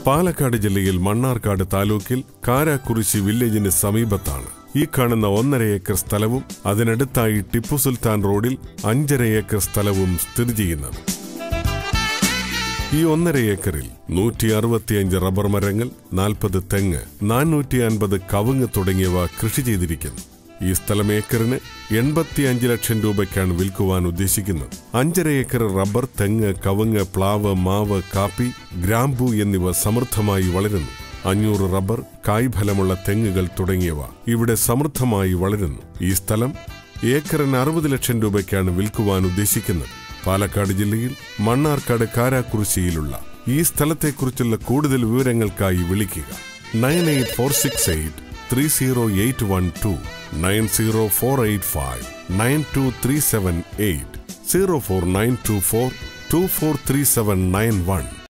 പാലക്കാട് ജില്ലയിൽ മണ്ണാർക്കാട് താലൂക്കിൽ കാരാക്കുറിശി വില്ലേജിന് സമീപത്താണ് ഈ കാണുന്ന ഒന്നര ഏക്കർ സ്ഥലവും അതിനടുത്തായി ടിപ്പു സുൽത്താൻ റോഡിൽ അഞ്ചര ഏക്കർ സ്ഥലവും സ്ഥിതി ചെയ്യുന്നത് ഈ ഒന്നര ഏക്കറിൽ നൂറ്റി അറുപത്തിയഞ്ച് റബ്ബർ മരങ്ങൾ നാൽപ്പത് തെങ്ങ് നാനൂറ്റി അൻപത് കവുങ്ങ് തുടങ്ങിയവ കൃഷി ചെയ്തിരിക്കുന്നു ഈ സ്ഥലം ഏക്കറിന് എൺപത്തിയഞ്ച് ലക്ഷം രൂപയ്ക്കാണ് വിൽക്കുവാൻ ഉദ്ദേശിക്കുന്നത് അഞ്ചര ഏക്കർ റബ്ബർ തെങ്ങ് കവുങ്ങ് പ്ലാവ് മാവ് കാപ്പി ഗ്രാമ്പു എന്നിവ സമൃദ്ധമായി വളരുന്നു അഞ്ഞൂറ് റബ്ബർ കായ്ഫലമുള്ള തെങ്ങുകൾ തുടങ്ങിയവ ഇവിടെ സമൃദ്ധമായി വളരുന്നു ഈ സ്ഥലം ഏക്കറിന് അറുപത് ലക്ഷം രൂപയ്ക്കാണ് വിൽക്കുവാൻ ഉദ്ദേശിക്കുന്നത് പാലക്കാട് ജില്ലയിൽ മണ്ണാർക്കാട് കാരാക്കുറിശിയിലുള്ള ഈ സ്ഥലത്തെക്കുറിച്ചുള്ള കൂടുതൽ വിവരങ്ങൾക്കായി വിളിക്കുക nine eight four six eight three zero eight one two nine zero four eight five nine two three seven eight zero four nine two four two four three seven nine one